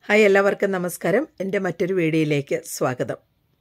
Hi എല്ലാവർക്കും നമസ്കാരം എൻ്റെ മറ്റൊരു വീഡിയോയിലേക്ക് സ്വാഗതം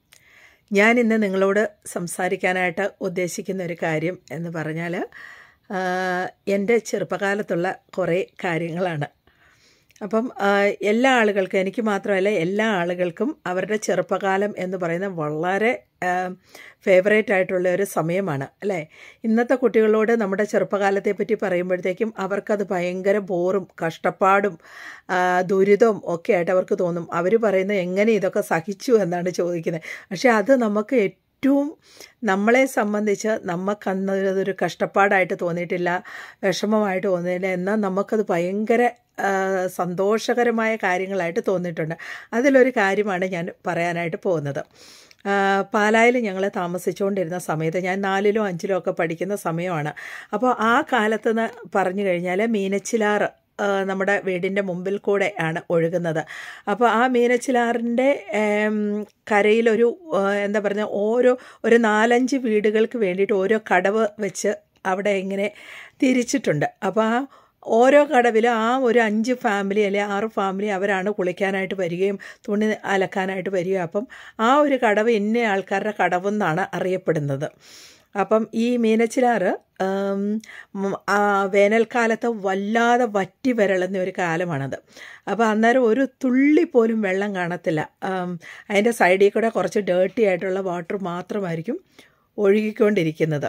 ഞാൻ ഇന്ന് നിങ്ങളോട് സംസാരിക്കാനായിട്ട് ഉദ്ദേശിക്കുന്ന ഒരു കാര്യം എന്ന് പറഞ്ഞാൽ ആ, എൻ്റെ ചെറുപ്പകാലത്തുള്ള കുറേ കാര്യങ്ങളാണ് അപ്പം ആ, എല്ലാ ആളുകൾക്കും എനിക്ക് മാത്രമല്ല എല്ലാ ആളുകൾക്കും അവരുടെ ചെറുപ്പകാലം എന്ന് പറയുന്നത് വളരെ ഫേവറേറ്റ് ആയിട്ടുള്ള ഒരു സമയമാണ് അല്ലേ ഇന്നത്തെ കുട്ടികളോട് നമ്മുടെ ചെറുപ്പകാലത്തെ പറ്റി പറയുമ്പോഴത്തേക്കും അവർക്കത് ഭയങ്കര ബോറും കഷ്ടപ്പാടും ആ, ദുരിതവും ഒക്കെ ആയിട്ട് അവർക്ക് തോന്നും അവർ പറയുന്നത് എങ്ങനെ ഇതൊക്കെ സഹിച്ചു എന്നാണ് ചോദിക്കുന്നത് പക്ഷേ അത് നമുക്ക് ഏറ്റവും നമ്മളെ സംബന്ധിച്ച് നമുക്കന്ന് അതൊരു കഷ്ടപ്പാടായിട്ട് തോന്നിയിട്ടില്ല വിഷമമായിട്ട് തോന്നിയില്ല എന്നാൽ നമുക്കത് ഭയങ്കര ആ, സന്തോഷകരമായ കാര്യങ്ങളായിട്ട് തോന്നിയിട്ടുണ്ട് അതിലൊരു കാര്യമാണ് ഞാൻ പറയാനായിട്ട് പോകുന്നത് ആ, പാലായിൽ ഞങ്ങൾ താമസിച്ചുകൊണ്ടിരുന്ന സമയത്ത് ഞാൻ നാലിലോ അഞ്ചിലോ ഒക്കെ പഠിക്കുന്ന സമയമാണ് അപ്പോൾ ആ കാലത്ത് നിന്ന് പറഞ്ഞു കഴിഞ്ഞാൽ മീനച്ചിലാറ് ആ, നമ്മുടെ വീടിൻ്റെ മുമ്പിൽ കൂടെ ആണ് ഒഴുകുന്നത് അപ്പോൾ ആ മീനച്ചിലാറിൻ്റെ ഏം, കരയിലൊരു ആ, എന്താ പറയുക ഓരോ ഒരു നാലഞ്ച് വീടുകൾക്ക് വേണ്ടിയിട്ട് ഓരോ കടവ് വെച്ച് അവിടെ ഇങ്ങനെ തിരിച്ചിട്ടുണ്ട് അപ്പോൾ ആ ഓരോ കടവിലും ആ ഒരു അഞ്ച് ഫാമിലി അല്ലെ ആറ് ഫാമിലി അവരാണ് കുളിക്കാനായിട്ട് വരികയും തുണി അലക്കാനായിട്ട് വരികയും അപ്പം ആ ഒരു കടവ് ഇന്ന ആൾക്കാരുടെ കടവെന്നാണ് അറിയപ്പെടുന്നത് അപ്പം ഈ മീനച്ചിലാറ് ഉം, ഉം, ആ വേനൽക്കാലത്ത് വല്ലാതെ വറ്റി വരളുന്ന ഒരു കാലമാണത് അപ്പോൾ അന്നേരം ഒരു തുള്ളി പോലും വെള്ളം കാണത്തില്ല ഉം, അതിൻ്റെ സൈഡിൽ കൂടെ കുറച്ച് ഡേർട്ടി ആയിട്ടുള്ള വാട്ടർ മാത്രമായിരിക്കും ഒഴുകിക്കൊണ്ടിരിക്കുന്നത്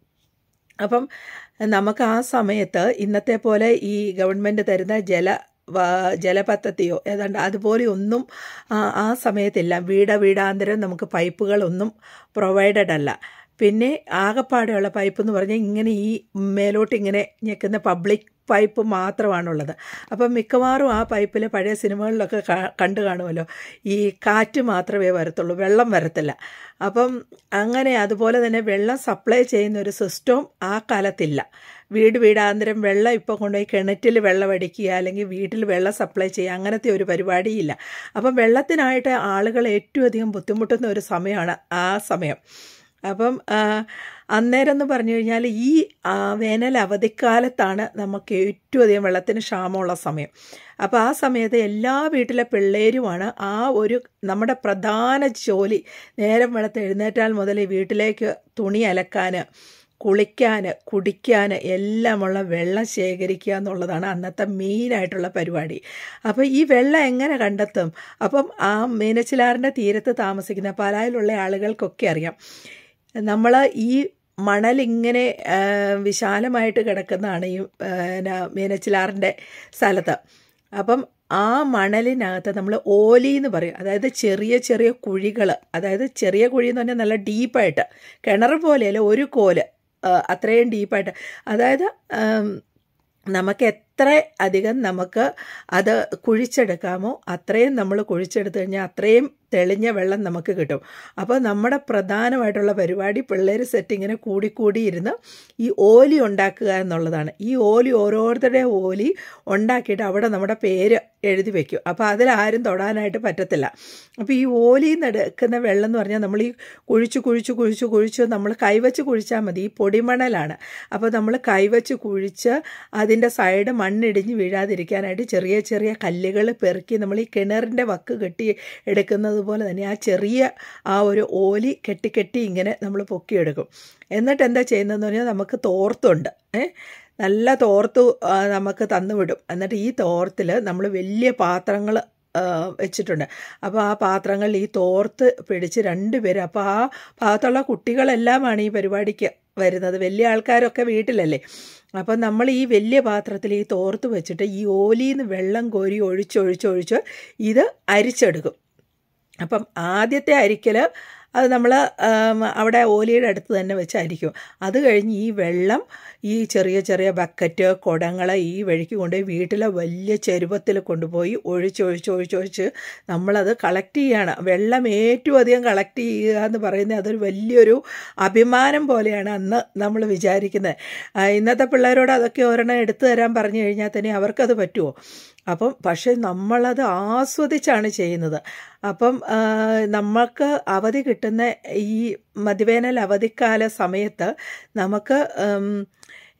അപ്പം നമുക്ക് ആ സമയത്ത് ഇന്നത്തെ പോലെ ഈ ഗവൺമെൻറ് തരുന്ന ജല വ- ജലപദ്ധതിയോ ഏതാണ്ട് അതുപോലെ ഒന്നും ആ ആ സമയത്തില്ല വീട വീടാന്തരം നമുക്ക് പൈപ്പുകളൊന്നും പ്രൊവൈഡഡ് അല്ല പിന്നെ ആകപ്പാടെയുള്ള പൈപ്പ് എന്ന് പറഞ്ഞാൽ ഇങ്ങനെ ഈ മേലോട്ട് ഇങ്ങനെ ഞെക്കുന്ന പബ്ലിക് പൈപ്പ് മാത്രമാണുള്ളത് അപ്പം മിക്കവാറും ആ പൈപ്പിൽ പഴയ സിനിമകളിലൊക്കെ കാ- കണ്ടു കാണുമല്ലോ ഈ കാറ്റ് മാത്രമേ വരത്തുള്ളൂ വെള്ളം വരത്തില്ല അപ്പം അങ്ങനെ അതുപോലെ തന്നെ വെള്ളം സപ്ലൈ ചെയ്യുന്ന ഒരു സിസ്റ്റവും ആ കാലത്തില്ല വീട് വീടാന്തരം വെള്ളം ഇപ്പോൾ കൊണ്ടുപോയി കിണറ്റിൽ വെള്ളം അടിക്കുക അല്ലെങ്കിൽ വീട്ടിൽ വെള്ളം സപ്ലൈ ചെയ്യുക അങ്ങനത്തെ ഒരു പരിപാടിയില്ല അപ്പം വെള്ളത്തിനായിട്ട് ആളുകൾ ഏറ്റവും അധികം ബുദ്ധിമുട്ടുന്ന ഒരു സമയമാണ് ആ സമയം അപ്പം ആ, അന്നേരം എന്ന് പറഞ്ഞു കഴിഞ്ഞാൽ ഈ ആ, വേനൽ അവധിക്കാലത്താണ് നമുക്ക് ഏറ്റവും അധികം വെള്ളത്തിന് ക്ഷാമമുള്ള സമയം അപ്പോൾ ആ സമയത്ത് എല്ലാ വീട്ടിലെ പിള്ളേരുമാണ് ആ ഒരു നമ്മുടെ പ്രധാന ജോലി നേരം വെള്ളത്ത് എഴുന്നേറ്റാൽ മുതൽ ഈ വീട്ടിലേക്ക് തുണി അലക്കാൻ കുളിക്കാൻ കുടിക്കാൻ എല്ലാമുള്ള വെള്ളം ശേഖരിക്കുക എന്നുള്ളതാണ് അന്നത്തെ മെയിനായിട്ടുള്ള പരിപാടി അപ്പോൾ ഈ വെള്ളം എങ്ങനെ കണ്ടെത്തും അപ്പം ആ മീനച്ചിലാറിൻ്റെ തീരത്ത് താമസിക്കുന്ന പാലായിലുള്ള ആളുകൾക്കൊക്കെ അറിയാം നമ്മൾ ഈ മണൽ ഇങ്ങനെ ആ, വിശാലമായിട്ട് കിടക്കുന്നതാണ് ഈ ആ, ന- മീനച്ചിലാറിൻ്റെ സ്ഥലത്ത് അപ്പം ആ മണലിനകത്ത് നമ്മൾ ഓലി എന്ന് പറയും അതായത് ചെറിയ ചെറിയ കുഴികൾ അതായത് ചെറിയ കുഴി എന്ന് പറഞ്ഞാൽ നല്ല ഡീപ്പായിട്ട് കിണർ പോലെയല്ല ഒരു കോല് ആ, അത്രയും ഡീപ്പായിട്ട് അതായത് ആം, നമുക്ക് എത്ര അധികം നമുക്ക് അത് കുഴിച്ചെടുക്കാമോ അത്രയും നമ്മൾ കുഴിച്ചെടുത്തു കഴിഞ്ഞാൽ അത്രയും തെളിഞ്ഞ വെള്ളം നമുക്ക് കിട്ടും അപ്പോൾ നമ്മുടെ പ്രധാനമായിട്ടുള്ള പരിപാടി പിള്ളേർ സെറ്റ് ഇങ്ങനെ കൂടിക്കൂടി ഇരുന്ന് ഈ ഓലി ഉണ്ടാക്കുക എന്നുള്ളതാണ് ഈ ഓലി ഓരോരുത്തരുടെയും ഓലി ഉണ്ടാക്കിയിട്ട് അവിടെ നമ്മുടെ പേര് എഴുതി വെക്കും അപ്പോൾ അതിലാരും തൊടാനായിട്ട് പറ്റത്തില്ല അപ്പോൾ ഈ ഓലിയിൽ നിന്ന് എടുക്കുന്ന വെള്ളം എന്ന് പറഞ്ഞാൽ നമ്മൾ ഈ കുഴിച്ച് കുഴിച്ച് കുഴിച്ച് കുഴിച്ച് നമ്മൾ കൈവച്ച് കുഴിച്ചാൽ മതി ഈ പൊടിമണലാണ് അപ്പോൾ നമ്മൾ കൈവച്ച് കുഴിച്ച് അതിൻ്റെ സൈഡ് മണ്ണിടിഞ്ഞ് വീഴാതിരിക്കാനായിട്ട് ചെറിയ ചെറിയ കല്ലുകൾ പെറുക്കി നമ്മൾ ഈ കിണറിൻ്റെ വക്ക് കെട്ടി എടുക്കുന്നത് പോലെ തന്നെ ആ ചെറിയ ആ ഒരു ഓലി കെട്ടി കെട്ടി ഇങ്ങനെ നമ്മൾ പൊക്കിയെടുക്കും എന്നിട്ട് എന്താ ചെയ്യുന്നതെന്ന് പറഞ്ഞാൽ നമുക്ക് തോർത്തുണ്ട് ഏ നല്ല തോർത്ത് ആ, നമുക്ക് തന്നുവിടും എന്നിട്ട് ഈ തോർത്തിൽ നമ്മൾ വലിയ പാത്രങ്ങൾ വെച്ചിട്ടുണ്ട് അപ്പോൾ ആ പാത്രങ്ങളിൽ ഈ തോർത്ത് പിടിച്ച് രണ്ടുപേരും അപ്പോൾ ആ ഭാഗത്തുള്ള കുട്ടികളെല്ലാമാണ് ഈ പരിപാടിക്ക് വരുന്നത് വലിയ ആൾക്കാരൊക്കെ വീട്ടിലല്ലേ അപ്പം നമ്മൾ ഈ വലിയ പാത്രത്തിൽ ഈ തോർത്ത് വെച്ചിട്ട് ഈ ഓലിന്ന് വെള്ളം കോരി ഒഴിച്ചൊഴിച്ചൊഴിച്ച് ഇത് അരിച്ചെടുക്കും അപ്പം ആദ്യത്തെ അരിക്കൽ അത് നമ്മൾ അവിടെ ഓലിയുടെ അടുത്ത് തന്നെ വെച്ച് അരിക്കും അത് കഴിഞ്ഞ് ഈ വെള്ളം ഈ ചെറിയ ചെറിയ ബക്കറ്റ് കുടങ്ങൾ ഈ വഴിക്ക് കൊണ്ടുപോയി വീട്ടിലെ വലിയ ചെരുവത്തിൽ കൊണ്ടുപോയി ഒഴിച്ചൊഴിച്ച് ഒഴിച്ചൊഴിച്ച് നമ്മളത് കളക്ട് ചെയ്യാണ് വെള്ളം ഏറ്റവും അധികം കളക്ട് ചെയ്യുക എന്ന് പറയുന്നത് അതൊരു വലിയൊരു അഭിമാനം പോലെയാണ് അന്ന് നമ്മൾ വിചാരിക്കുന്നത് ആ, ഇന്നത്തെ പിള്ളേരോട് അതൊക്കെ ഒരെണ്ണം എടുത്തു തരാൻ പറഞ്ഞു കഴിഞ്ഞാൽ തന്നെ അവർക്കത് പറ്റുമോ അപ്പം പക്ഷേ നമ്മളത് ആസ്വദിച്ചാണ് ചെയ്യുന്നത് അപ്പം ആ, നമുക്ക് അവധി കിട്ടുന്ന ഈ മതിവേനൽ അവധിക്കാല സമയത്ത് നമുക്ക് ഉം,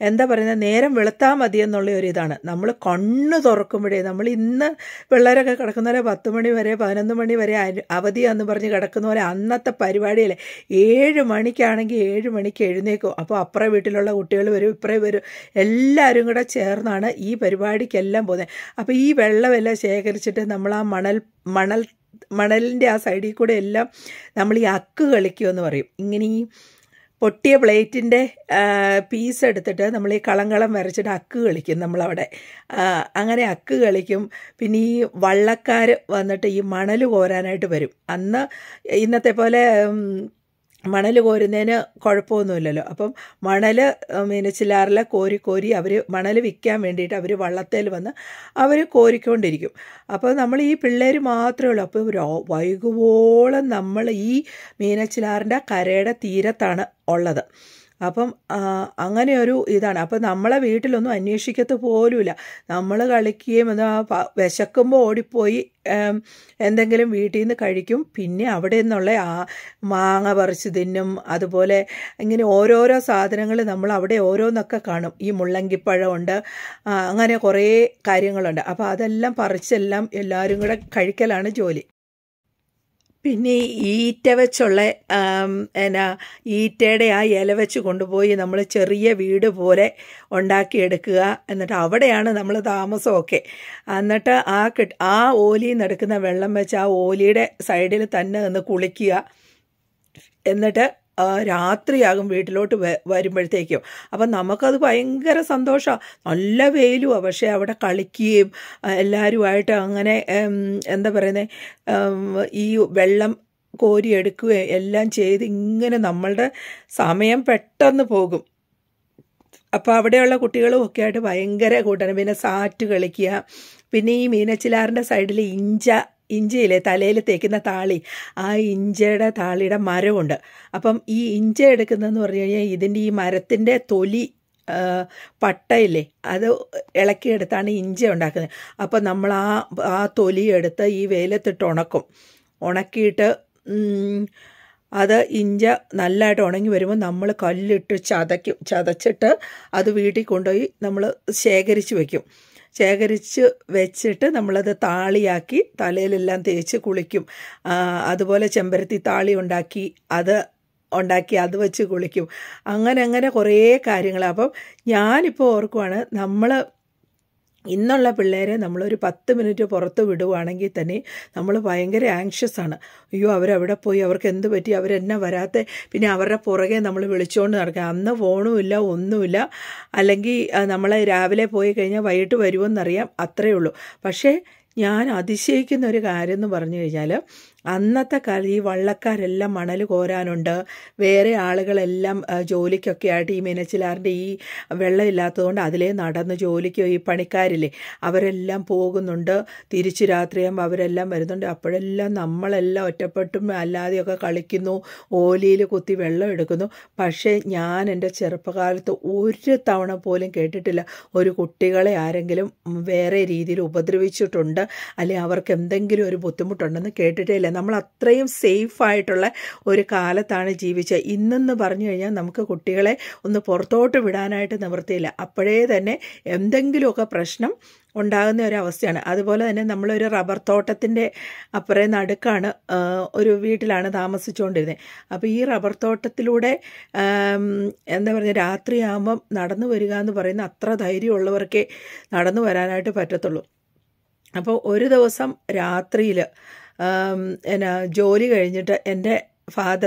എന്താ പറയുന്നത് നേരം വെളുത്താൽ മതി എന്നുള്ള ഒരു ഇതാണ് നമ്മൾ കണ്ണ് തുറക്കുമ്പോഴേ നമ്മൾ ഇന്ന് പിള്ളേരൊക്കെ കിടക്കുന്നവരെ പത്ത് മണി വരെ പതിനൊന്ന് മണി വരെ അരു- അവധിയാന്ന് പറഞ്ഞ് കിടക്കുന്ന പോലെ അന്നത്തെ പരിപാടിയല്ലേ ഏഴ് മണിക്കാണെങ്കിൽ ഏഴ് മണിക്ക് എഴുന്നേക്കും അപ്പോൾ അപ്പുറ വീട്ടിലുള്ള കുട്ടികൾ വരും ഇപ്പുറേ വരും എല്ലാവരും കൂടെ ചേർന്നാണ് ഈ പരിപാടിക്കെല്ലാം പോകുന്നത് അപ്പോൾ ഈ വെള്ളമെല്ലാം ശേഖരിച്ചിട്ട് നമ്മൾ ആ മണൽ മണൽ മണലിൻ്റെ ആ സൈഡിൽ കൂടെ എല്ലാം നമ്മൾ ഈ അക്ക് കളിക്കുമെന്ന് പറയും ഇങ്ങനെ ഈ പൊട്ടിയ പ്ലേറ്റിൻ്റെ പീസ് എടുത്തിട്ട് നമ്മൾ ഈ കളങ്കളം വരച്ചിട്ട് അക്ക് കളിക്കും നമ്മളവിടെ ആ, അങ്ങനെ അക്ക് കളിക്കും പിന്നെ ഈ വള്ളക്കാർ വന്നിട്ട് ഈ മണൽ കോരാനായിട്ട് വരും അന്ന് ഇന്നത്തെ പോലെ ഉം, മണൽ കോരുന്നതിന് കുഴപ്പമൊന്നുമില്ലല്ലോ അപ്പം മണൽ മീനച്ചിലാറിൽ കോരി കോരി അവർ മണൽ വിൽക്കാൻ വേണ്ടിയിട്ട് അവർ വള്ളത്തേൽ വന്ന് അവർ കോരിക്കൊണ്ടിരിക്കും അപ്പോൾ നമ്മൾ ഈ പിള്ളേർ മാത്രമേ ഉള്ളൂ അപ്പോൾ രോ- വൈകുവോളം നമ്മൾ ഈ മീനച്ചിലാറിൻ്റെ കരയുടെ തീരത്താണ് ഉള്ളത് അപ്പം ആ, അങ്ങനെ ഒരു ഇതാണ് അപ്പം നമ്മളെ വീട്ടിലൊന്നും അന്വേഷിക്കത്ത് പോലുമില്ല നമ്മൾ കളിക്കുകയും എന്താ പ- വിശക്കുമ്പോൾ ഓടിപ്പോയി ഏം, എന്തെങ്കിലും വീട്ടിൽ നിന്ന് കഴിക്കും പിന്നെ അവിടെ നിന്നുള്ള ആ മാങ്ങ പറിച്ച് തിന്നും അതുപോലെ ഇങ്ങനെ ഓരോരോ സാധനങ്ങൾ നമ്മൾ അവിടെ ഓരോന്നൊക്കെ കാണും ഈ മുള്ളങ്കിപ്പഴമുണ്ട് ആ, അങ്ങനെ കുറേ കാര്യങ്ങളുണ്ട് അപ്പോൾ അതെല്ലാം പറിച്ചെല്ലാം എല്ലാവരും കൂടെ കഴിക്കലാണ് ജോലി പിന്നെ ഈ ഈറ്റ വെച്ചുള്ള ആം, എന്നാ ഈറ്റയുടെ ആ ഇല വെച്ച് കൊണ്ടുപോയി നമ്മൾ ചെറിയ വീട് പോലെ ഉണ്ടാക്കിയെടുക്കുക എന്നിട്ട് അവിടെയാണ് നമ്മൾ താമസമൊക്കെ എന്നിട്ട് ആ കിട്ട് ആ ഓലിയിൽ നിന്ന് എടുക്കുന്ന വെള്ളം വെച്ച് ആ ഓലിയുടെ സൈഡിൽ തന്നെ നിന്ന് കുളിക്കുക എന്നിട്ട് ആ, രാത്രിയാകും വീട്ടിലോട്ട് വ- വരുമ്പോഴത്തേക്കും അപ്പം നമുക്കത് ഭയങ്കര സന്തോഷമാണ് നല്ല വെയിലുമാണ് പക്ഷേ അവിടെ കളിക്കുകയും ആ, എല്ലാവരുമായിട്ട് അങ്ങനെ ഉം, എന്താ പറയുന്നത് ഈ വെള്ളം കോരിയെടുക്കുകയും എല്ലാം ചെയ്ത് ഇങ്ങനെ നമ്മളുടെ സമയം പെട്ടെന്ന് പോകും അപ്പോൾ അവിടെയുള്ള കുട്ടികളും ഒക്കെ ആയിട്ട് ഭയങ്കര കൂട്ടാണ് പിന്നെ സാറ്റ് കളിക്കുക പിന്നെ ഈ മീനച്ചിലാറിൻ്റെ സൈഡിൽ ഇഞ്ച ഇഞ്ചയില്ലേ തലയിൽ തേക്കുന്ന താളി ആ ഇഞ്ചയുടെ താളിയുടെ മരമുണ്ട് അപ്പം ഈ ഇഞ്ച എടുക്കുന്നതെന്ന് പറഞ്ഞു കഴിഞ്ഞാൽ ഇതിൻ്റെ ഈ മരത്തിൻ്റെ തൊലി ആ, പട്ടയില്ലേ അത് ഇളക്കിയെടുത്താണ് ഇഞ്ച ഉണ്ടാക്കുന്നത് അപ്പം നമ്മൾ ആ ആ തൊലി എടുത്ത് ഈ വെയിലത്തിട്ട് ഉണക്കും ഉണക്കിയിട്ട് ഉം, അത് ഇഞ്ച നല്ലതായിട്ട് ഉണങ്ങി വരുമ്പോൾ നമ്മൾ കല്ലിട്ട് ചതയ്ക്കും ചതച്ചിട്ട് അത് വീട്ടിൽ കൊണ്ടുപോയി നമ്മൾ ശേഖരിച്ച് വെക്കും ശേഖരിച്ച് വെച്ചിട്ട് നമ്മളത് താളിയാക്കി തലയിലെല്ലാം തേച്ച് കുളിക്കും ആ, അതുപോലെ ചെമ്പരത്തി താളി ഉണ്ടാക്കി അത് ഉണ്ടാക്കി അത് വെച്ച് കുളിക്കും അങ്ങനെ അങ്ങനെ കുറേ കാര്യങ്ങൾ അപ്പം ഞാനിപ്പോൾ ഓർക്കുവാണ് നമ്മൾ ഇന്നുള്ള പിള്ളേരെ നമ്മളൊരു പത്ത് മിനിറ്റ് പുറത്ത് വിടുവാണെങ്കിൽ തന്നെ നമ്മൾ ഭയങ്കര ആങ്ഷ്യസ് ആണ് അയ്യോ അവരവിടെ പോയി അവർക്ക് എന്ത് പറ്റി അവരെന്നെ വരാത്തെ പിന്നെ അവരുടെ പുറകെ നമ്മൾ വിളിച്ചുകൊണ്ട് നടക്കുക അന്ന് ഫോണുമില്ല ഒന്നുമില്ല അല്ലെങ്കിൽ ആ, നമ്മളെ രാവിലെ പോയി കഴിഞ്ഞാൽ വൈകിട്ട് വരുമെന്നറിയാം അത്രയേ ഉള്ളൂ പക്ഷേ ഞാൻ അതിശയിക്കുന്ന ഒരു കാര്യം എന്ന് പറഞ്ഞു കഴിഞ്ഞാൽ അന്നത്തെ കാലം ഈ വള്ളക്കാരെല്ലാം മണൽ കോരാനുണ്ട് വേറെ ആളുകളെല്ലാം ആ, ജോലിക്കൊക്കെ ആയിട്ട് ഈ മീനച്ചിലാറിൻ്റെ ഈ വെള്ളമില്ലാത്തതുകൊണ്ട് അതിലേ നടന്ന് ജോലിക്ക് ഈ പണിക്കാരില്ലേ അവരെല്ലാം പോകുന്നുണ്ട് തിരിച്ച് രാത്രിയാകുമ്പോൾ അവരെല്ലാം വരുന്നുണ്ട് അപ്പോഴെല്ലാം നമ്മളെല്ലാം ഒറ്റപ്പെട്ടും അല്ലാതെയൊക്കെ കളിക്കുന്നു ഓലിയിൽ കുത്തി വെള്ളം എടുക്കുന്നു പക്ഷേ ഞാൻ എൻ്റെ ചെറുപ്പകാലത്ത് ഒരു തവണ പോലും കേട്ടിട്ടില്ല ഒരു കുട്ടികളെ ആരെങ്കിലും വേറെ രീതിയിൽ ഉപദ്രവിച്ചിട്ടുണ്ട് അല്ലെങ്കിൽ അവർക്ക് എന്തെങ്കിലും ഒരു ബുദ്ധിമുട്ടുണ്ടെന്ന് കേട്ടിട്ടേ ഇല്ല നമ്മൾ അത്രയും സേഫ് ആയിട്ടുള്ള ഒരു കാലത്താണ് ജീവിച്ചത് ഇന്നെന്ന് പറഞ്ഞു കഴിഞ്ഞാൽ നമുക്ക് കുട്ടികളെ ഒന്ന് പുറത്തോട്ട് വിടാനായിട്ട് നിവൃത്തിയില്ല അപ്പോഴേ തന്നെ എന്തെങ്കിലുമൊക്കെ പ്രശ്നം ഉണ്ടാകുന്ന ഒരു അവസ്ഥയാണ് അതുപോലെ തന്നെ നമ്മളൊരു റബ്ബർ തോട്ടത്തിൻ്റെ അപ്പുറേ നടുക്കാണ് ആ, ഒരു വീട്ടിലാണ് താമസിച്ചുകൊണ്ടിരുന്നത് അപ്പോൾ ഈ റബ്ബർ തോട്ടത്തിലൂടെ ആം, എന്താ പറയുക രാത്രിയാകുമ്പം നടന്നു വരിക എന്ന് പറയുന്ന അത്ര ധൈര്യമുള്ളവർക്കേ നടന്നു വരാനായിട്ട് പറ്റത്തുള്ളൂ അപ്പോൾ ഒരു ദിവസം രാത്രിയിൽ എന്നാ ജോലി കഴിഞ്ഞിട്ട് എൻ്റെ ഫാദർ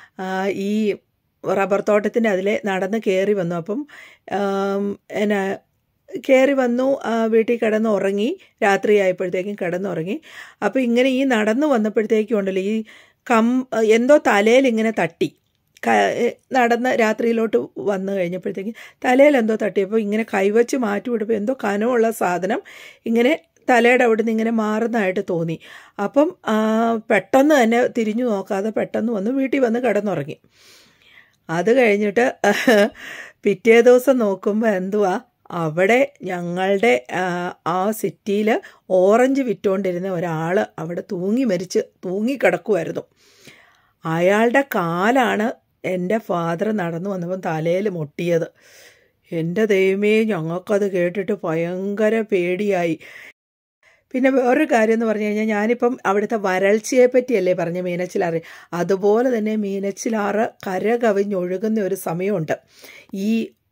ഈ റബ്ബർ തോട്ടത്തിൻ്റെ അതിലെ നടന്ന് കയറി വന്നു അപ്പം ആം, എന്നാ കയറി വന്നു ആ, വീട്ടിൽ കിടന്ന് ഉറങ്ങി രാത്രിയായപ്പോഴത്തേക്കും കിടന്നുറങ്ങി അപ്പോൾ ഇങ്ങനെ ഈ നടന്നു വന്നപ്പോഴത്തേക്കും ഉണ്ടല്ലോ ഈ കം എന്തോ തലയിൽ ഇങ്ങനെ തട്ടി ക- നടന്ന് രാത്രിയിലോട്ട് വന്നു കഴിഞ്ഞപ്പോഴത്തേക്കും തലയിൽ എന്തോ തട്ടിയപ്പോൾ ഇങ്ങനെ കൈവച്ച് മാറ്റി വിടുമ്പോൾ എന്തോ കനമുള്ള സാധനം ഇങ്ങനെ തലയുടെ അവിടെ നിന്ന് ഇങ്ങനെ മാറുന്നതായിട്ട് തോന്നി അപ്പം ആ, പെട്ടെന്ന് തന്നെ തിരിഞ്ഞു നോക്കാതെ പെട്ടെന്ന് വന്ന് വീട്ടിൽ വന്ന് കിടന്നുറങ്ങി അത് കഴിഞ്ഞിട്ട് പിറ്റേ ദിവസം നോക്കുമ്പോൾ എന്തുവാ അവിടെ ഞങ്ങളുടെ ആ, ആ സിറ്റിയിൽ ഓറഞ്ച് വിറ്റുകൊണ്ടിരുന്ന ഒരാൾ അവിടെ തൂങ്ങി മരിച്ച് തൂങ്ങിക്കിടക്കുമായിരുന്നു അയാളുടെ കാലാണ് എൻ്റെ ഫാദർ നടന്നു വന്നപ്പം തലയിൽ മുട്ടിയത് എൻ്റെ ദൈവമേ ഞങ്ങൾക്കത് കേട്ടിട്ട് ഭയങ്കര പേടിയായി പിന്നെ വേറൊരു കാര്യം എന്ന് പറഞ്ഞു കഴിഞ്ഞാൽ ഞാനിപ്പം അവിടുത്തെ വരൾച്ചയെ പറ്റിയല്ലേ പറഞ്ഞ മീനച്ചിലാറ് അതുപോലെ തന്നെ മീനച്ചിലാറ് കര കവിഞ്ഞൊഴുകുന്ന ഒരു സമയമുണ്ട് ഈ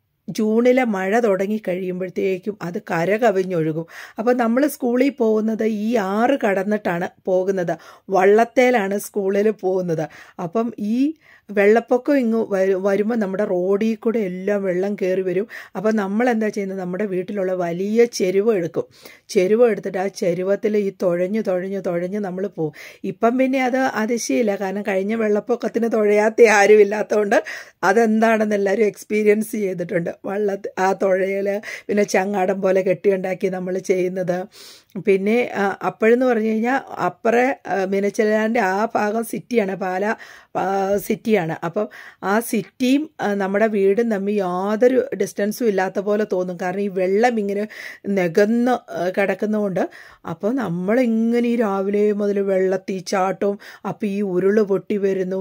ജൂണിലെ മഴ തുടങ്ങി കഴിയുമ്പോഴത്തേക്കും അത് കര കവിഞ്ഞൊഴുകും അപ്പം നമ്മൾ സ്കൂളിൽ പോകുന്നത് ഈ ആറ് കടന്നിട്ടാണ് പോകുന്നത് വള്ളത്തേലാണ് സ്കൂളിൽ പോകുന്നത് അപ്പം ഈ വെള്ളപ്പൊക്കം ഇങ്ങ് വരും വരുമ്പോൾ നമ്മുടെ റോഡിൽ കൂടെ എല്ലാം വെള്ളം കയറി വരും അപ്പം നമ്മൾ എന്താ ചെയ്യുന്നത് നമ്മുടെ വീട്ടിലുള്ള വലിയ ചെരുവ് എടുക്കും ചെരുവ് എടുത്തിട്ട് ആ ചെരുവത്തിൽ ഈ തുഴഞ്ഞ് തുഴഞ്ഞ് തുഴഞ്ഞ് നമ്മൾ പോകും ഇപ്പം പിന്നെ അത് അതിശയില്ല കാരണം കഴിഞ്ഞ വെള്ളപ്പൊക്കത്തിന് തുഴയാത്ത ആരും ഇല്ലാത്തതുകൊണ്ട് അതെന്താണെന്ന് എല്ലാവരും എക്സ്പീരിയൻസ് ചെയ്തിട്ടുണ്ട് വള്ളത്തിൽ ആ തുഴയൽ പിന്നെ ചങ്ങാടം പോലെ കെട്ടിയുണ്ടാക്കി നമ്മൾ ചെയ്യുന്നത് പിന്നെ അപ്പോഴെന്ന് പറഞ്ഞു കഴിഞ്ഞാൽ അപ്പുറേ മീനച്ചിലാൻ്റെ ആ ഭാഗം സിറ്റിയാണ് പാല സിറ്റിയാണ് അപ്പം ആ സിറ്റിയും നമ്മുടെ വീടും തമ്മിൽ യാതൊരു ഡിസ്റ്റൻസും ഇല്ലാത്ത പോലെ തോന്നും കാരണം ഈ വെള്ളം ഇങ്ങനെ നികന്ന് കിടക്കുന്നതുകൊണ്ട് അപ്പോൾ നമ്മളിങ്ങനെ ഈ രാവിലെ മുതൽ വെള്ളത്തിൽ ചാട്ടവും അപ്പോൾ ഈ ഉരുള് പൊട്ടി വരുന്നു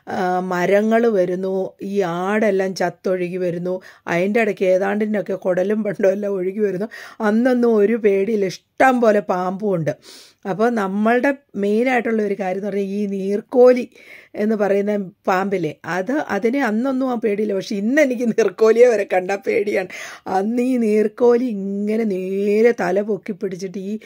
മരങ്ങൾ വരുന്നു ഈ ആടെല്ലാം ചത്തൊഴുകി വരുന്നു അതിൻ്റെ ഇടയ്ക്ക് ഏതാണ്ടിനൊക്കെ കുടലും പണ്ടും എല്ലാം ഒഴുകി വരുന്നു അന്നൊന്നും ഒരു പേടിയില്ല ഇഷ്ടം പോലെ പാമ്പും ഉണ്ട് അപ്പോൾ നമ്മളുടെ മെയിനായിട്ടുള്ള ഒരു കാര്യം എന്ന് പറഞ്ഞാൽ ഈ നീർക്കോലി എന്ന് പറയുന്ന പാമ്പിലെ അത് അതിനെ അന്നൊന്നും ആ പേടിയില്ല പക്ഷെ ഇന്ന് എനിക്ക് നീർക്കോലിയെ വരെ കണ്ട പേടിയാണ് അന്ന് ഈ നീർക്കോലി ഇങ്ങനെ നേരെ തല പൊക്കി പിടിച്ചിട്ട് ഈ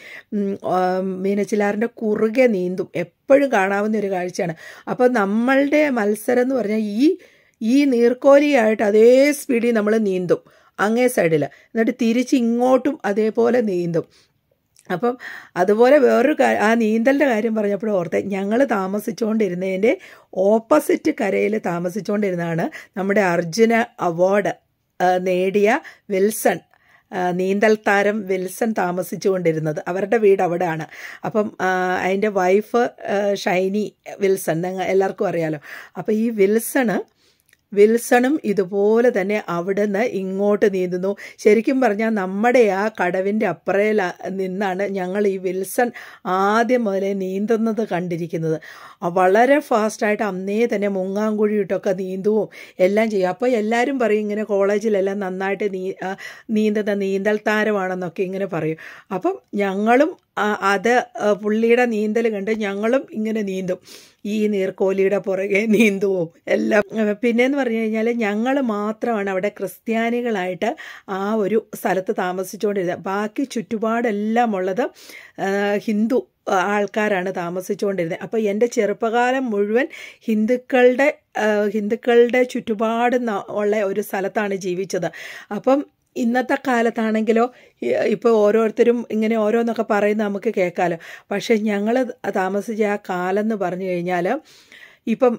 മീനച്ചിലാറിൻ്റെ കുറുകെ നീന്തും എപ്പോഴും കാണാവുന്ന ഒരു കാഴ്ചയാണ് അപ്പോൾ നമ്മളുടെ മത്സരം എന്ന് പറഞ്ഞാൽ ഈ ഈ നീർക്കോലിയായിട്ട് അതേ സ്പീഡിൽ നമ്മൾ നീന്തും അങ്ങേ സൈഡിൽ എന്നിട്ട് തിരിച്ച് ഇങ്ങോട്ടും അതേപോലെ നീന്തും അപ്പം അതുപോലെ വേറൊരു ആ നീന്തലിൻ്റെ കാര്യം പറഞ്ഞപ്പോൾ ഓർത്തെ ഞങ്ങൾ താമസിച്ചുകൊണ്ടിരുന്നതിൻ്റെ ഓപ്പോസിറ്റ് കരയിൽ താമസിച്ചുകൊണ്ടിരുന്നതാണ് നമ്മുടെ അർജുന അവാർഡ് നേടിയ വിൽസൺ നീന്തൽ താരം വിൽസൺ താമസിച്ചുകൊണ്ടിരുന്നത് അവരുടെ വീട് അവിടെയാണ് അപ്പം അതിൻ്റെ വൈഫ് ഷൈനി വിൽസൺ നിങ്ങൾ എല്ലാവർക്കും അറിയാലോ അപ്പോൾ ഈ വിൽസണ് വിൽസണും ഇതുപോലെ തന്നെ അവിടുന്ന് ഇങ്ങോട്ട് നീന്തുന്നു ശരിക്കും പറഞ്ഞാൽ നമ്മുടെ ആ കടവിൻ്റെ അപ്പുറയിൽ നിന്നാണ് ഞങ്ങൾ ഈ വിൽസൺ ആദ്യം മുതലേ നീന്തുന്നത് കണ്ടിരിക്കുന്നത് വളരെ ഫാസ്റ്റായിട്ട് അന്നേ തന്നെ മുങ്ങാങ്കുഴിയിട്ടൊക്കെ നീന്തുവും എല്ലാം ചെയ്യും അപ്പോൾ എല്ലാവരും പറയും ഇങ്ങനെ കോളേജിലെല്ലാം നന്നായിട്ട് നീ നീന്തുന്ന നീന്തൽ താരമാണെന്നൊക്കെ ഇങ്ങനെ പറയും അപ്പം ഞങ്ങളും അത് പുള്ളിയുടെ നീന്തൽ കണ്ട് ഞങ്ങളും ഇങ്ങനെ നീന്തും ഈ നീർക്കോലിയുടെ പുറകെ നീന്തുവും എല്ലാം പിന്നെന്ന് പറഞ്ഞു കഴിഞ്ഞാൽ ഞങ്ങൾ മാത്രമാണ് അവിടെ ക്രിസ്ത്യാനികളായിട്ട് ആ ഒരു സ്ഥലത്ത് താമസിച്ചുകൊണ്ടിരുന്നത് ബാക്കി ചുറ്റുപാടെല്ലാം ഉള്ളത് ഹിന്ദു ആൾക്കാരാണ് താമസിച്ചുകൊണ്ടിരുന്നത് അപ്പോൾ എൻ്റെ ചെറുപ്പകാലം മുഴുവൻ ഹിന്ദുക്കളുടെ ഹിന്ദുക്കളുടെ ചുറ്റുപാട് ഉള്ള ഒരു സ്ഥലത്താണ് ജീവിച്ചത് അപ്പം ഇന്നത്തെ കാലത്താണെങ്കിലോ ഇപ്പോൾ ഓരോരുത്തരും ഇങ്ങനെ ഓരോന്നൊക്കെ പറയുന്നത് നമുക്ക് കേൾക്കാമല്ലോ പക്ഷേ ഞങ്ങൾ താമസിച്ച ആ കാലം എന്ന് പറഞ്ഞു കഴിഞ്ഞാൽ ഇപ്പം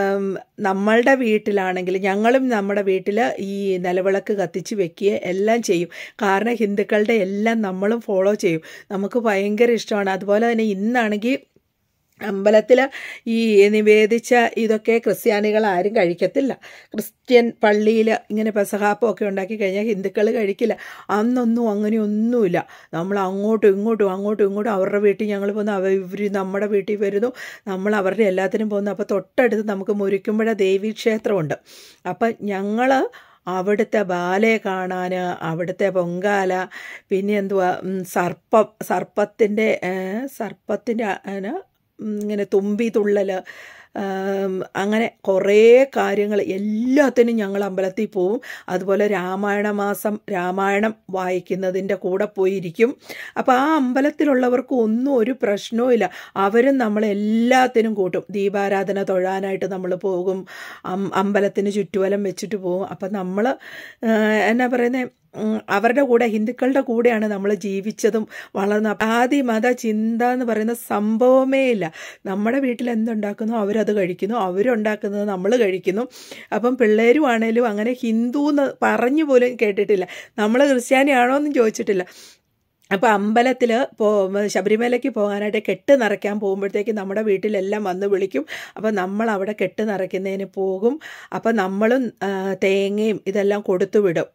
നമ്മളുടെ വീട്ടിലാണെങ്കിൽ ഞങ്ങളും നമ്മുടെ വീട്ടിൽ ഈ നിലവിളക്ക് കത്തിച്ച് വെക്കുക എല്ലാം ചെയ്യും കാരണം ഹിന്ദുക്കളുടെ എല്ലാം നമ്മളും ഫോളോ ചെയ്യും നമുക്ക് ഭയങ്കര ഇഷ്ടമാണ് അതുപോലെ തന്നെ ഇന്നാണെങ്കിൽ അമ്പലത്തിൽ ഈ നിവേദിച്ച ഇതൊക്കെ ക്രിസ്ത്യാനികൾ ആരും കഴിക്കത്തില്ല ക്രിസ്ത്യൻ പള്ളിയിൽ ഇങ്ങനെ പെസഹാപ്പമൊക്കെ ഉണ്ടാക്കി കഴിഞ്ഞാൽ ഹിന്ദുക്കൾ കഴിക്കില്ല അന്നൊന്നും അങ്ങനെയൊന്നുമില്ല നമ്മൾ അങ്ങോട്ടും ഇങ്ങോട്ടും അങ്ങോട്ടും ഇങ്ങോട്ടും അവരുടെ വീട്ടിൽ ഞങ്ങൾ പോകുന്നു അവർ ഇവർ നമ്മുടെ വീട്ടിൽ വരുന്നു നമ്മൾ അവരുടെ എല്ലാത്തിനും പോകുന്നു അപ്പോൾ തൊട്ടടുത്ത് നമുക്ക് മുരിക്കുമ്പഴ ദേവീക്ഷേത്രമുണ്ട് അപ്പം ഞങ്ങൾ അവിടുത്തെ ബാലയെ കാണാൻ അവിടുത്തെ പൊങ്കാല പിന്നെ എന്തുവാ സർപ്പം സർപ്പത്തിൻ്റെ സർപ്പത്തിൻ്റെ ഇങ്ങനെ തുമ്പി തുള്ളൽ അങ്ങനെ കുറേ കാര്യങ്ങൾ എല്ലാത്തിനും ഞങ്ങൾ അമ്പലത്തിൽ പോവും അതുപോലെ രാമായണ മാസം രാമായണം വായിക്കുന്നതിൻ്റെ കൂടെ പോയിരിക്കും അപ്പോൾ ആ അമ്പലത്തിലുള്ളവർക്ക് ഒന്നും ഒരു പ്രശ്നവും ഇല്ല അവരും നമ്മളെല്ലാത്തിനും കൂട്ടും ദീപാരാധന തൊഴാനായിട്ട് നമ്മൾ പോകും അമ്പലത്തിന് ചുറ്റുവലം വെച്ചിട്ട് പോകും അപ്പം നമ്മൾ എന്നാ പറയുന്നത് അവരുടെ കൂടെ ഹിന്ദുക്കളുടെ കൂടെയാണ് നമ്മൾ ജീവിച്ചതും വളർന്ന ആദി മത ചിന്ത എന്ന് പറയുന്ന സംഭവമേ ഇല്ല നമ്മുടെ വീട്ടിൽ എന്തുണ്ടാക്കുന്നോ അവരത് കഴിക്കുന്നു അവരുണ്ടാക്കുന്നത് നമ്മൾ കഴിക്കുന്നു അപ്പം പിള്ളേരും ആണേലും അങ്ങനെ ഹിന്ദു എന്ന് പറഞ്ഞു പോലും കേട്ടിട്ടില്ല നമ്മൾ ക്രിസ്ത്യാനിയാണോ എന്നും ചോദിച്ചിട്ടില്ല അപ്പോൾ അമ്പലത്തിൽ പോ ശബരിമലയ്ക്ക് പോകാനായിട്ട് കെട്ട് നിറയ്ക്കാൻ പോകുമ്പോഴത്തേക്ക് നമ്മുടെ വീട്ടിലെല്ലാം വന്ന് വിളിക്കും അപ്പോൾ നമ്മൾ അവിടെ കെട്ട് നിറയ്ക്കുന്നതിന് പോകും അപ്പോൾ നമ്മളും തേങ്ങയും ഇതെല്ലാം കൊടുത്തു വിടും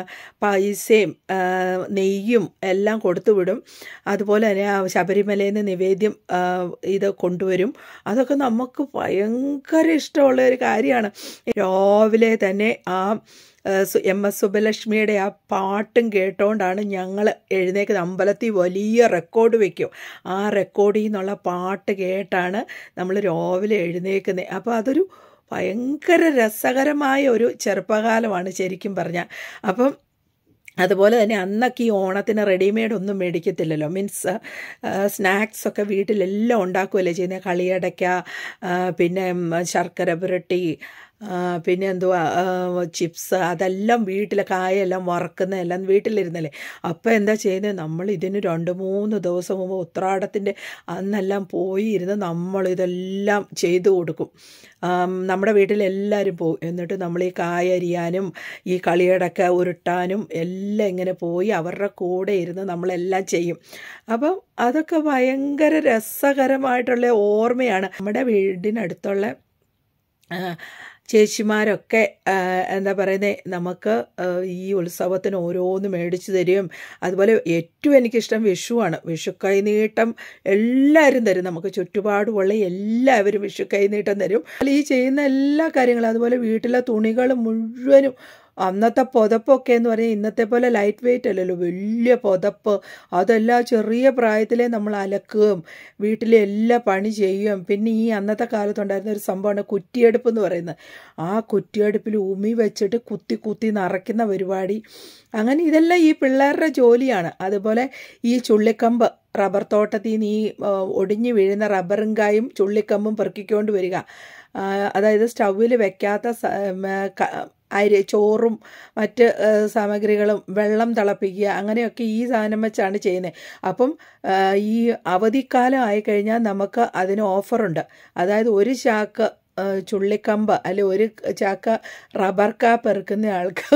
പൈസയും നെയ്യും എല്ലാം കൊടുത്തു വിടും അതുപോലെ തന്നെ ശബരിമലയിൽ നിന്ന് നിവേദ്യം ഇത് കൊണ്ടുവരും അതൊക്കെ നമുക്ക് ഭയങ്കര ഇഷ്ടമുള്ള ഒരു കാര്യമാണ് രാവിലെ തന്നെ ആ എം എസ് സുബലക്ഷ്മിയുടെ ആ പാട്ടും കേട്ടോണ്ടാണ് ഞങ്ങൾ എഴുന്നേക്കുന്നത് അമ്പലത്തിൽ വലിയ റെക്കോർഡ് വെക്കും ആ റെക്കോർഡിൽ നിന്നുള്ള പാട്ട് കേട്ടാണ് നമ്മൾ രാവിലെ എഴുന്നേക്കുന്നത് അപ്പോൾ അതൊരു ഭയങ്കര രസകരമായ ഒരു ചെറുപ്പകാലമാണ് ശരിക്കും പറഞ്ഞാൽ അപ്പം അതുപോലെ തന്നെ അന്നൊക്കെ ഈ ഓണത്തിന് റെഡിമെയ്ഡ് ഒന്നും മേടിക്കത്തില്ലല്ലോ മീൻസ് സ്നാക്സ് ഒക്കെ വീട്ടിലെല്ലാം ഉണ്ടാക്കുമല്ലേ ചെയ്യുന്നത് കളിയടയ്ക്ക പിന്നെ ശർക്കര പുരട്ടി പിന്നെ എന്തുവാ ചിപ്സ് അതെല്ലാം വീട്ടിൽ കായെല്ലാം വറക്കുന്ന എല്ലാം വീട്ടിലിരുന്നല്ലേ അപ്പോൾ എന്താ ചെയ്യുന്നത് നമ്മൾ ഇതിന് രണ്ട് മൂന്ന് ദിവസം മുമ്പ് ഉത്രാടത്തിൻ്റെ അന്നെല്ലാം പോയി ഇരുന്ന് നമ്മളിതെല്ലാം ചെയ്തു കൊടുക്കും നമ്മുടെ വീട്ടിലെല്ലാവരും പോകും എന്നിട്ട് നമ്മൾ ഈ കായ അരിയാനും ഈ കളിയടക്ക ഉരുട്ടാനും എല്ലാം ഇങ്ങനെ പോയി അവരുടെ കൂടെ ഇരുന്ന് നമ്മളെല്ലാം ചെയ്യും അപ്പം അതൊക്കെ ഭയങ്കര രസകരമായിട്ടുള്ള ഓർമ്മയാണ് നമ്മുടെ വീടിനടുത്തുള്ള ചേച്ചിമാരൊക്കെ എന്താ പറയുന്നത് നമുക്ക് ഈ ഉത്സവത്തിന് ഓരോന്ന് മേടിച്ചു തരികയും അതുപോലെ ഏറ്റവും എനിക്കിഷ്ടം വിഷുവാണ് വിഷു കൈനീട്ടം എല്ലാവരും തരും നമുക്ക് ചുറ്റുപാടുമുള്ള എല്ലാവരും വിഷു കൈനീട്ടം തരും ഈ ചെയ്യുന്ന എല്ലാ കാര്യങ്ങളും അതുപോലെ വീട്ടിലെ തുണികൾ മുഴുവനും അന്നത്തെ പുതപ്പൊക്കെ എന്ന് പറഞ്ഞാൽ ഇന്നത്തെ പോലെ ലൈറ്റ് വെയിറ്റ് അല്ലല്ലോ വലിയ പുതപ്പ് അതെല്ലാം ചെറിയ പ്രായത്തിലേ നമ്മൾ അലക്കുകയും വീട്ടിലെ എല്ലാ പണി ചെയ്യുകയും പിന്നെ ഈ അന്നത്തെ കാലത്തുണ്ടായിരുന്ന ഒരു സംഭവമാണ് കുറ്റിയെടുപ്പ് എന്ന് പറയുന്നത് ആ കുറ്റിയെടുപ്പിൽ ഉമി വെച്ചിട്ട് കുത്തി കുത്തി നിറയ്ക്കുന്ന പരിപാടി അങ്ങനെ ഇതെല്ലാം ഈ പിള്ളേരുടെ ജോലിയാണ് അതുപോലെ ഈ ചുള്ളിക്കമ്പ് റബ്ബർ തോട്ടത്തിൽ നിന്ന് ഈ ഒടിഞ്ഞു വീഴുന്ന റബ്ബറും കായും ചുള്ളിക്കമ്പും പെറുക്കിക്കൊണ്ട് വരിക അതായത് സ്റ്റൗവിൽ വെക്കാത്ത അരി ചോറും മറ്റ് സാമഗ്രികളും വെള്ളം തിളപ്പിക്കുക അങ്ങനെയൊക്കെ ഈ സാധനം വെച്ചാണ് ചെയ്യുന്നത് അപ്പം ഈ അവധിക്കാലം ആയിക്കഴിഞ്ഞാൽ നമുക്ക് അതിന് ഓഫറുണ്ട് അതായത് ഒരു ചാക്ക് ചുള്ളിക്കമ്പ് അല്ലെ ഒരു ചാക്ക റബ്ബർ കാ പെറുക്കുന്ന ആൾക്ക്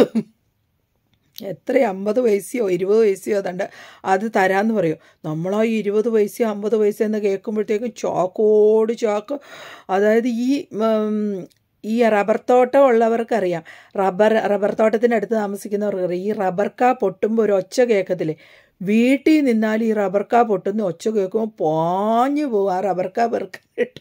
എത്ര അമ്പത് പൈസയോ ഇരുപത് പൈസയോ അതുണ്ട് അത് തരാമെന്ന് പറയും നമ്മളാ ഇരുപത് പൈസയോ അമ്പത് പൈസ എന്ന് കേൾക്കുമ്പോഴത്തേക്കും ചാക്കോട് ചാക്ക് അതായത് ഈ ഈ റബ്ബർ തോട്ടം ഉള്ളവർക്കറിയാം റബ്ബർ റബ്ബർ തോട്ടത്തിൻ്റെ അടുത്ത് താമസിക്കുന്നവർക്കറിയാം ഈ റബ്ബർ കാ പൊട്ടുമ്പോൾ ഒരു ഒച്ച കേൾക്കത്തില്ലേ വീട്ടിൽ നിന്നാൽ ഈ റബ്ബർ കാ പൊട്ടുന്ന ഒച്ച കേൾക്കുമ്പോൾ പാഞ്ഞു പോകും ആ റബ്ബർ കാ പെറുക്കാനായിട്ട്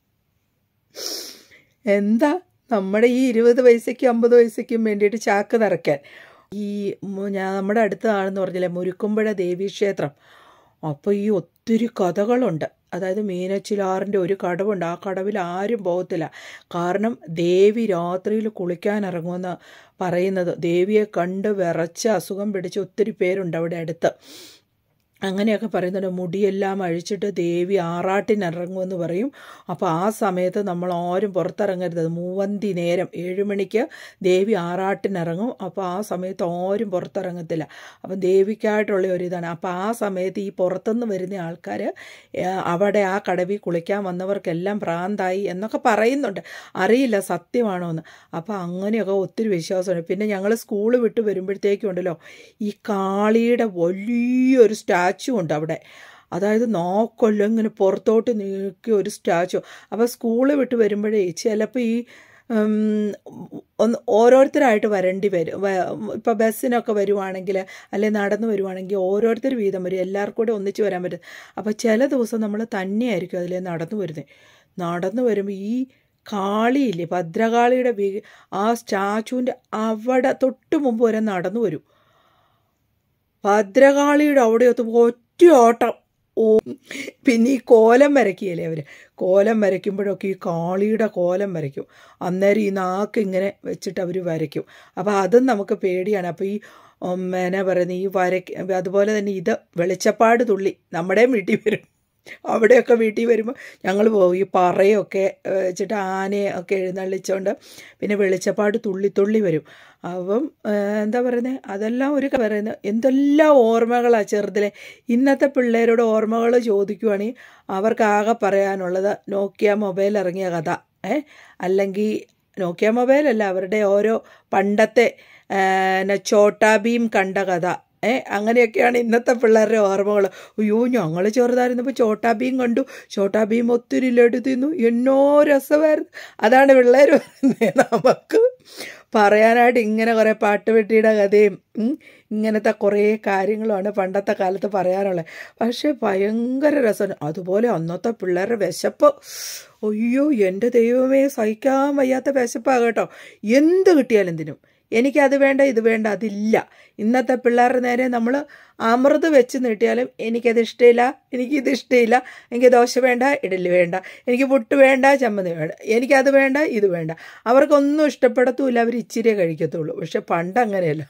എന്താ നമ്മുടെ ഈ ഇരുപത് പൈസയ്ക്കും അമ്പത് പൈസയ്ക്കും വേണ്ടിയിട്ട് ചാക്ക് നിറയ്ക്കാൻ ഈ ഞാൻ നമ്മുടെ അടുത്താണെന്ന് പറഞ്ഞില്ലേ മുരുക്കുമ്പുഴ ദേവീക്ഷേത്രം അപ്പോൾ ഈ ഒത്തിരി കഥകളുണ്ട് അതായത് മീനച്ചിലാറിൻ്റെ ഒരു കടവുണ്ട് ആ കടവിൽ ആരും പോകത്തില്ല കാരണം ദേവി രാത്രിയിൽ കുളിക്കാൻ ഇറങ്ങുമെന്ന് പറയുന്നത് ദേവിയെ കണ്ട് വിറച്ച് അസുഖം പിടിച്ച് ഒത്തിരി പേരുണ്ട് അവിടെ അടുത്ത് അങ്ങനെയൊക്കെ പറയുന്നുണ്ട് മുടിയെല്ലാം അഴിച്ചിട്ട് ദേവി ആറാട്ടിനിറങ്ങുമെന്ന് പറയും അപ്പോൾ ആ സമയത്ത് നമ്മൾ ആരും പുറത്തിറങ്ങരുത് മൂവന്തി നേരം ഏഴ് മണിക്ക് ദേവി ആറാട്ടിനിറങ്ങും അപ്പോൾ ആ സമയത്ത് ആരും പുറത്തിറങ്ങത്തില്ല അപ്പം ദേവിക്കായിട്ടുള്ള ഒരു ഇതാണ് അപ്പോൾ ആ സമയത്ത് ഈ പുറത്തുനിന്ന് വരുന്ന ആൾക്കാർ അവിടെ ആ കടവിൽ കുളിക്കാൻ വന്നവർക്കെല്ലാം ഭ്രാന്തായി എന്നൊക്കെ പറയുന്നുണ്ട് അറിയില്ല സത്യമാണോ എന്ന് അപ്പോൾ അങ്ങനെയൊക്കെ ഒത്തിരി വിശ്വാസമുണ്ട് പിന്നെ ഞങ്ങൾ സ്കൂൾ വിട്ട് വരുമ്പോഴത്തേക്കും ഉണ്ടല്ലോ ഈ കാളിയുടെ വലിയൊരു സ്റ്റാച്ചു ഉണ്ട് അവിടെ അതായത് നാക്കൊല്ലം ഇങ്ങനെ പുറത്തോട്ട് നീക്കിയ ഒരു സ്റ്റാച്ചു അപ്പോൾ സ്കൂള് വിട്ട് വരുമ്പോഴേ ചിലപ്പോൾ ഈ ഒന്ന് ഓരോരുത്തരായിട്ട് വരേണ്ടി വരും ഇപ്പോൾ ബസ്സിനൊക്കെ വരുവാണെങ്കിൽ അല്ലെ നടന്നു വരുവാണെങ്കിൽ ഓരോരുത്തർ വീതം വരും എല്ലാവർക്കും കൂടെ ഒന്നിച്ച് വരാൻ പറ്റും അപ്പോൾ ചില ദിവസം നമ്മൾ തന്നെയായിരിക്കും അതിലെ നടന്നു വരുന്നത് നടന്നു വരുമ്പോൾ ഈ കാളിയില്ലേ ഭദ്രകാളിയുടെ വി ആ സ്റ്റാച്ചുവിൻ്റെ അവിടെ തൊട്ട് മുമ്പ് വരെ നടന്നു വരും ഭദ്രകാളിയുടെ അവിടെ ഒറ്റ ഓട്ടം ഓ പിന്നെ ഈ കോലം വരയ്ക്കുകയല്ലേ അവർ കോലം വരയ്ക്കുമ്പോഴൊക്കെ ഈ കാളിയുടെ കോലം വരയ്ക്കും അന്നേരം ഈ നാക്ക് ഇങ്ങനെ വെച്ചിട്ട് അവർ വരയ്ക്കും അപ്പോൾ അതും നമുക്ക് പേടിയാണ് അപ്പോൾ ഈ എന്നാ പറയുന്നത് ഈ വരയ്ക്ക് അതുപോലെ തന്നെ ഇത് വെളിച്ചപ്പാട് തുള്ളി നമ്മുടെയും വീട്ടിൽ വരും അവിടെയൊക്കെ വീട്ടിൽ വരുമ്പോൾ ഞങ്ങൾ പോകും ഈ പറയൊക്കെ വെച്ചിട്ട് ആനയെ ഒക്കെ എഴുന്നള്ളിച്ചുകൊണ്ട് പിന്നെ വെളിച്ചപ്പാട് തുള്ളി തുള്ളി വരും അപ്പം എന്താ പറയുന്നത് അതെല്ലാം ഒരു പറയുന്നത് എന്തെല്ലാം ഓർമ്മകളാണ് ചെറുതിലെ ഇന്നത്തെ പിള്ളേരോട് ഓർമ്മകൾ ചോദിക്കുവാണെങ്കിൽ അവർക്കാകെ പറയാനുള്ളത് നോക്കിയ മൊബൈൽ ഇറങ്ങിയ കഥ ഏ അല്ലെങ്കിൽ നോക്കിയ മൊബൈലല്ല അവരുടെ ഓരോ പണ്ടത്തെ ചോട്ടാ ഭീം കണ്ട കഥ ഏ അങ്ങനെയൊക്കെയാണ് ഇന്നത്തെ പിള്ളേരുടെ ഓർമ്മകൾ അയ്യോ ഞങ്ങൾ ചെറുതായിരുന്നപ്പോൾ ചോട്ടാ ഭീം കണ്ടു ചോട്ടാ ഭീം ഒത്തിരി ലഡു തിന്നു എന്നോ രസമായിരുന്നു അതാണ് പിള്ളേർ പറയുന്നത് നമുക്ക് പറയാനായിട്ട് ഇങ്ങനെ കുറേ പാട്ടുപെട്ടിയുടെ കഥയും ഇങ്ങനത്തെ കുറേ കാര്യങ്ങളുമാണ് പണ്ടത്തെ കാലത്ത് പറയാനുള്ളത് പക്ഷേ ഭയങ്കര രസമാണ് അതുപോലെ അന്നത്തെ പിള്ളേരുടെ വിശപ്പ് അയ്യോ എൻ്റെ ദൈവമേ സഹിക്കാൻ വയ്യാത്ത വിശപ്പാണ് കേട്ടോ എന്ത് കിട്ടിയാലും തിന്നും എനിക്കത് വേണ്ട ഇത് വേണ്ട അതില്ല ഇന്നത്തെ പിള്ളേരുടെ നേരെ നമ്മൾ അമൃത് വെച്ച് നീട്ടിയാലും എനിക്കത് ഇഷ്ടമില്ല എനിക്കിത് ഇഷ്ടമില്ല എനിക്ക് ദോശ വേണ്ട ഇഡലി വേണ്ട എനിക്ക് പുട്ട് വേണ്ട ചമ്മന്തി വേണ്ട എനിക്കത് വേണ്ട ഇത് വേണ്ട അവർക്കൊന്നും ഇഷ്ടപ്പെടത്തുമില്ല അവർ ഇച്ചിരിയേ കഴിക്കത്തുള്ളൂ പക്ഷെ പണ്ട് അങ്ങനെയല്ല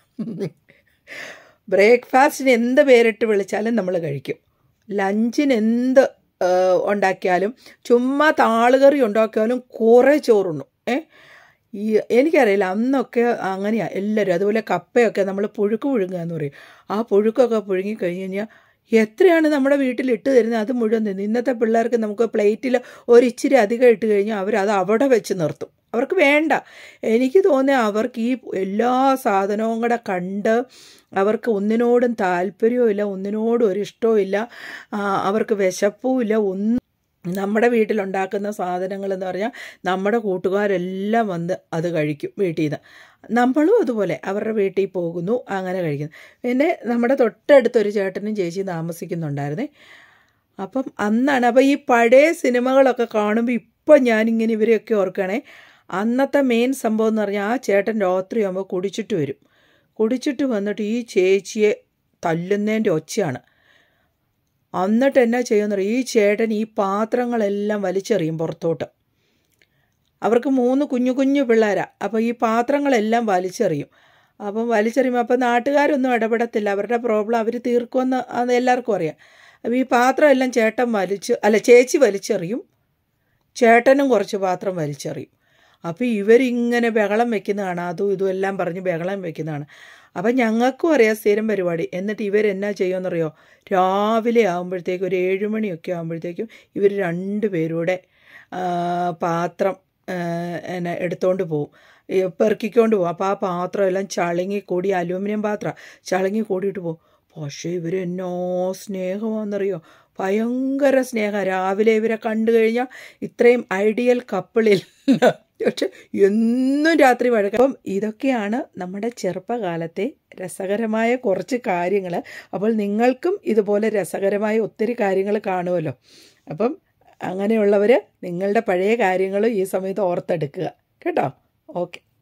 ബ്രേക്ക്ഫാസ്റ്റിന് എന്ത് പേരിട്ട് വിളിച്ചാലും നമ്മൾ കഴിക്കും ലഞ്ചിന് എന്ത് ആ, ഉണ്ടാക്കിയാലും ചുമ്മാ താളുകറി ഉണ്ടാക്കിയാലും കുറേ ചോറുണ്ണു ഏ ഈ എനിക്കറിയില്ല അന്നൊക്കെ അങ്ങനെയാണ് എല്ലാവരും അതുപോലെ കപ്പയൊക്കെ നമ്മൾ പുഴുക്ക് പുഴുങ്ങുക എന്ന് പറയും ആ പുഴുക്കൊക്കെ പുഴുങ്ങി കഴിഞ്ഞ് കഴിഞ്ഞാൽ എത്രയാണ് നമ്മുടെ വീട്ടിൽ ഇട്ട് തരുന്നത് അത് മുഴുവൻ തിന്നും ഇന്നത്തെ പിള്ളേർക്ക് നമുക്ക് പ്ലേറ്റിൽ ഒരിച്ചിരി അധികം ഇട്ട് കഴിഞ്ഞാൽ അവരത് അവിടെ വെച്ച് നിർത്തും അവർക്ക് വേണ്ട എനിക്ക് തോന്നിയ അവർക്ക് ഈ എല്ലാ സാധനവും കൂടെ കണ്ട് അവർക്ക് ഒന്നിനോടും താല്പര്യവും ഇല്ല ഒന്നിനോടും ഒരു ഇഷ്ടവും ഇല്ല ആ, അവർക്ക് വിശപ്പും ഇല്ല ഒന്നും നമ്മുടെ വീട്ടിലുണ്ടാക്കുന്ന സാധനങ്ങൾ എന്ന് പറഞ്ഞാൽ നമ്മുടെ കൂട്ടുകാരെല്ലാം വന്ന് അത് കഴിക്കും വീട്ടിൽ നിന്ന് നമ്മളും അതുപോലെ അവരുടെ വീട്ടിൽ പോകുന്നു അങ്ങനെ കഴിക്കുന്നു പിന്നെ നമ്മുടെ തൊട്ടടുത്തൊരു ചേട്ടനും ചേച്ചിയും താമസിക്കുന്നുണ്ടായിരുന്നേ അപ്പം അന്നാണ് അപ്പം ഈ പഴയ സിനിമകളൊക്കെ കാണുമ്പോൾ ഇപ്പം ഞാനിങ്ങനെ ഇവരെയൊക്കെ ഓർക്കണേ അന്നത്തെ മെയിൻ സംഭവം എന്ന് പറഞ്ഞാൽ ആ ചേട്ടൻ രാത്രിയാകുമ്പോൾ കുടിച്ചിട്ട് വരും കുടിച്ചിട്ട് വന്നിട്ട് ഈ ചേച്ചിയെ തല്ലുന്നതിൻ്റെ ഒച്ചയാണ് എന്നിട്ട് എന്നാ ചെയ്യുമെന്ന് അറിയോ? ഈ ചേട്ടൻ ഈ പാത്രങ്ങളെല്ലാം വലിച്ചെറിയും പുറത്തോട്ട് അവർക്ക് മൂന്ന് കുഞ്ഞു കുഞ്ഞു പിള്ളേരാ അപ്പോൾ ഈ പാത്രങ്ങളെല്ലാം വലിച്ചെറിയും അപ്പം വലിച്ചെറിയുമ്പോൾ അപ്പം നാട്ടുകാരൊന്നും ഇടപെടത്തില്ല അവരുടെ പ്രോബ്ലം അവർ തീർക്കുമെന്ന് അത് എല്ലാവർക്കും അറിയാം അപ്പോൾ ഈ പാത്രം എല്ലാം ചേട്ടൻ വലിച്ച് അല്ല ചേച്ചി വലിച്ചെറിയും ചേട്ടനും കുറച്ച് പാത്രം വലിച്ചെറിയും അപ്പോൾ ഇവരിങ്ങനെ ബഹളം വെക്കുന്നതാണ് അതും ഇതും എല്ലാം പറഞ്ഞ് ബഹളം വെക്കുന്നതാണ് അപ്പം ഞങ്ങൾക്കും അറിയാം സ്ഥിരം പരിപാടി എന്നിട്ട് ഇവരെന്നാ ചെയ്യുമെന്നറിയോ രാവിലെ ആകുമ്പോഴത്തേക്കും ഒരു ഏഴുമണിയൊക്കെ ആകുമ്പോഴത്തേക്കും ഇവർ രണ്ട് പേരൂടെ ആ, പാത്രം ആ, എന്നെ എടുത്തോണ്ട് പോവും ഈ പെറുക്കിക്കൊണ്ട് പോകും അപ്പോൾ ആ പാത്രം എല്ലാം ചളുങ്ങി കൂടി അലൂമിനിയം പാത്രം ചളുങ്ങി കൂടിയിട്ട് പോകും പക്ഷേ ഇവർ എന്നോ സ്നേഹമാണെന്നറിയോ ഭയങ്കര സ്നേഹം രാവിലെ ഇവരെ കണ്ടു കഴിഞ്ഞാൽ ഇത്രയും ഐഡിയൽ കപ്പിളിൽ പക്ഷെ എന്നും രാത്രി വഴക്കം അപ്പം ഇതൊക്കെയാണ് നമ്മുടെ ചെറുപ്പകാലത്തെ രസകരമായ കുറച്ച് കാര്യങ്ങൾ അപ്പോൾ നിങ്ങൾക്കും ഇതുപോലെ രസകരമായ ഒത്തിരി കാര്യങ്ങൾ കാണുമല്ലോ അപ്പം അങ്ങനെയുള്ളവർ നിങ്ങളുടെ പഴയ കാര്യങ്ങൾ ഈ സമയത്ത് ഓർത്തെടുക്കുക കേട്ടോ ഓക്കെ